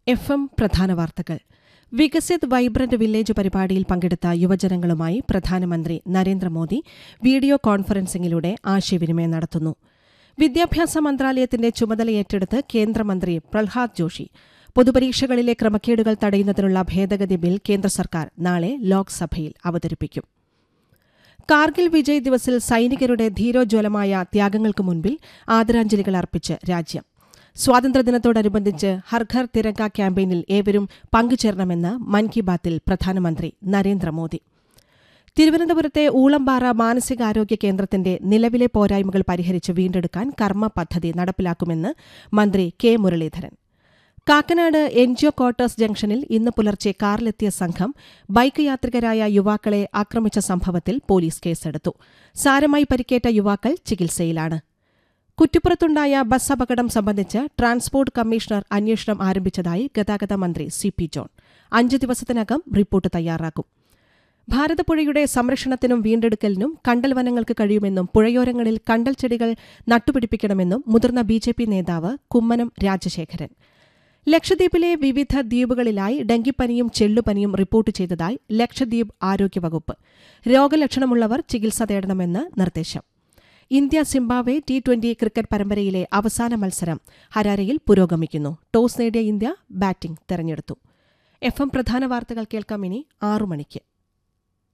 F M പ്രധാന വാർത്തകൾ Viksit vibrant village പരിപാടിയിൽ പങ്കെടുത്ത യുവജനങ്ങളുമായി പ്രധാനമന്ത്രി നരേന്ദ്രമോദി വീഡിയോ കോൺഫറൻസിംഗിലൂടെ ആശയവിനിമയം നടത്തുന്നു വിദ്യാഭ്യാസ മന്ത്രാലയത്തിന്റെ ചുമതല ഏറ്റെടുത്ത് കേന്ദ്രമന്ത്രി പ്രഹ്ലാദ് ജോഷി പൊതുപരീക്ഷകളിലെ ക്രമക്കേടുകൾ തടയുന്നതിനുള്ള ഭേദഗതി ബിൽ കേന്ദ്ര സർക്കാർ നാളെ ലോക്സഭയിൽ അവതരിപ്പിക്കും കാർഗിൽ വിജയ് ദിവസിൽ സൈനികരുടെ ധീരോജ്വലമായ ത്യാഗങ്ങൾക്ക് മുൻപിൽ ആദരാഞ്ജലികൾ അർപ്പിച്ച് രാജ്യം സ്വാതന്ത്ര്യദിനത്തോടനുബന്ധിച്ച് ഹർഘർ തിരങ്ക ക്യാമ്പയിനിൽ ഏവരും പങ്കുചേരണമെന്ന് മൻ കി ബാത്തിൽ പ്രധാനമന്ത്രി നരേന്ദ്രമോദി തിരുവനന്തപുരത്തെ ഊളംപാറ മാനസികാരോഗ്യ കേന്ദ്രത്തിന്റെ നിലവിലെ പോരായ്മകൾ പരിഹരിച്ച് വീണ്ടെടുക്കാൻ കർമ്മ പദ്ധതി നടപ്പിലാക്കുമെന്ന് മന്ത്രി K Muraleedharan Kakkanad NGO quarters ജംഗ്ഷനിൽ ഇന്ന് പുലർച്ചെ കാറിലെത്തിയ സംഘം ബൈക്ക് യാത്രികരായ യുവാക്കളെ ആക്രമിച്ച സംഭവത്തിൽ പോലീസ് കേസെടുത്തു സാരമായി പരിക്കേറ്റ യുവാക്കൾ ചികിത്സയിലാണ് കുറ്റിപ്പുറത്തുണ്ടായ ബസ് അപകടം സംബന്ധിച്ച് ട്രാൻസ്പോർട്ട് കമ്മീഷണർ അന്വേഷണം ആരംഭിച്ചതായി ഗതാഗത മന്ത്രി സി പി ജോൺ അഞ്ച് ദിവസത്തിനകം റിപ്പോർട്ട് തയ്യാറാക്കും ഭാരതപ്പുഴയുടെ സംരക്ഷണത്തിനും വീണ്ടെടുക്കലിനും കണ്ടൽ വനങ്ങൾക്ക് കഴിയുമെന്നും പുഴയോരങ്ങളിൽ കണ്ടൽ ചെടികൾ നട്ടുപിടിപ്പിക്കണമെന്നും മുതിർന്ന ബി ജെ പി നേതാവ് കുമ്മനം രാജശേഖരൻ ലക്ഷദ്വീപിലെ വിവിധ ദ്വീപുകളിലായി ഡെങ്കിപ്പനിയും ചെള്ളുപനിയും റിപ്പോർട്ട് ചെയ്തതായി ലക്ഷദ്വീപ് ആരോഗ്യവകുപ്പ് രോഗലക്ഷണമുള്ളവർ ചികിത്സ തേടണമെന്ന് നിർദ്ദേശം India Zimbabwe T twenty cricket പരമ്പരയിലെ അവസാന മത്സരം ഹരാരയിൽ പുരോഗമിക്കുന്നു ടോസ് നേടിയ ഇന്ത്യ ബാറ്റിംഗ് തെരഞ്ഞെടുത്തു എഫ് എം പ്രധാന വാർത്തകൾ കേൾക്കാം ഇനി ആറു മണിക്ക്